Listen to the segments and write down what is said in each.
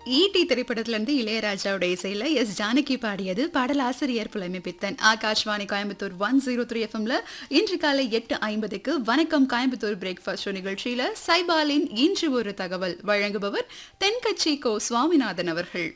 ஈட்டி திரைப்படத்திலிருந்து இளையராஜாவோட இசையில எஸ் ஜானகி பாடியது பாடலாசிரியர் Pulamai Pithan Akashvani Coimbatore one zero three எஃப்எம்ல இன்று காலை எட்டு ஐம்பதுக்கு வணக்கம் கோயம்புத்தூர் பிரேக்ஃபாஸ்ட் ஷோ நிகழ்ச்சியில சைபாலின் இன்று ஒரு தகவல் வழங்குபவர் தென்கட்சி கோ சுவாமிநாதன் அவர்கள்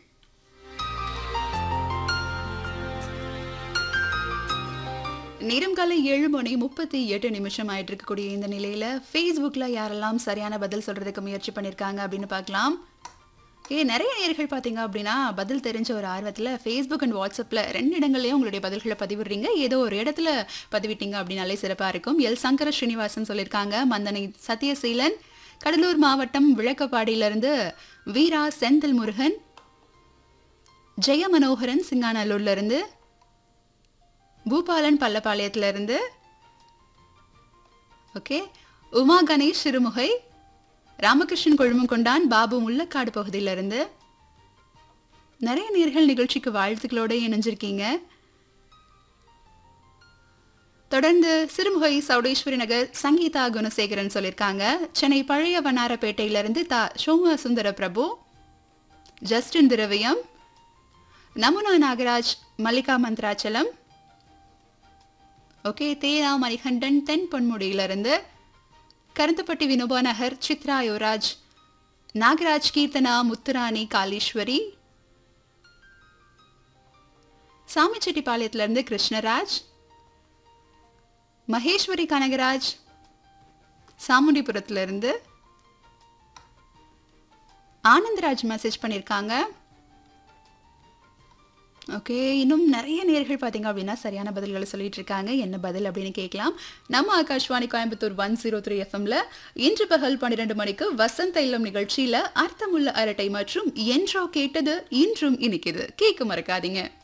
நேரம் காலை ஏழு மணி முப்பத்தி எட்டு நிமிஷம் ஆயிட்டு இருக்கக்கூடிய இந்த நிலையில ஃபேஸ்புக்ல யாரெல்லாம் சரியான பதில் சொல்றதுக்கு முயற்சி பண்ணிருக்காங்க அப்படின்னு பார்க்கலாம் ஏ நிறைய நேர்கள் பார்த்தீங்க அப்படின்னா பதில் தெரிஞ்ச ஒரு ஆர்வத்தில் ஃபேஸ்புக் அண்ட் வாட்ஸ்அப்பில் ரெண்டு இடங்கள்லையும் உங்களுடைய பதில்களை பதிவிடுறீங்க ஏதோ ஒரு இடத்துல பதிவிட்டீங்க அப்படின்னாலே சிறப்பாக இருக்கும் எல் சங்கர ஸ்ரீனிவாசன் சொல்லியிருக்காங்க மந்தனை சத்யசீலன் கடலூர் மாவட்டம் விளக்கப்பாடியிலிருந்து வீரா செந்தில் முருகன் ஜெய மனோகரன் சிங்காநல்லூர்ல இருந்து பூபாலன் பள்ளப்பாளையத்துல இருந்து ஓகே உமா கணேஷ் சிறுமுகை ராமகிருஷ்ணன் கொழுமங்கொண்டான் பாபு முள்ளக்காடு பகுதியிலிருந்து நிறைய நேர்கள் நிகழ்ச்சிக்கு வாழ்த்துக்களோட இணைஞ்சிருக்கீங்க தொடர்ந்து சிறுமுகை சௌடேஸ்வரி நகர் சங்கீதா குணசேகரன் சொல்லியிருக்காங்க சென்னை பழைய வண்ணாரப்பேட்டையிலிருந்து தா சோம சுந்தர பிரபு ஜஸ்டின் திரவியம் நமுனா நாகராஜ் மல்லிகா மந்த்ராச்சலம் ஓகே தேனா மணிகண்டன் தென் பொன்முடியிலிருந்து கருந்தப்பட்டி வினோபா நகர் சித்ரா யுவராஜ் நாகராஜ் கீர்த்தனா முத்துராணி காளீஸ்வரி சாமிச்செட்டிப்பாளையத்திலிருந்து கிருஷ்ணராஜ் மகேஸ்வரி கனகராஜ் சாமுண்டிபுரத்திலிருந்து ஆனந்தராஜ் மெசேஜ் பண்ணியிருக்காங்க ஓகே இன்னும் நிறைய நேர்கள் பார்த்தீங்க அப்படின்னா சரியான பதில்களை சொல்லிட்டு இருக்காங்க என்ன பதில் அப்படின்னு கேட்கலாம் நம்ம Akashvani Coimbatore one zero three எஃப்எம்ல இன்று பகல் பன்னிரெண்டு மணிக்கு வசந்த இல்லம் நிகழ்ச்சியில அர்த்தமுள்ள அரட்டை மற்றும் என்றோ கேட்டது இன்றும் இனிக்குது கேட்க மறக்காதீங்க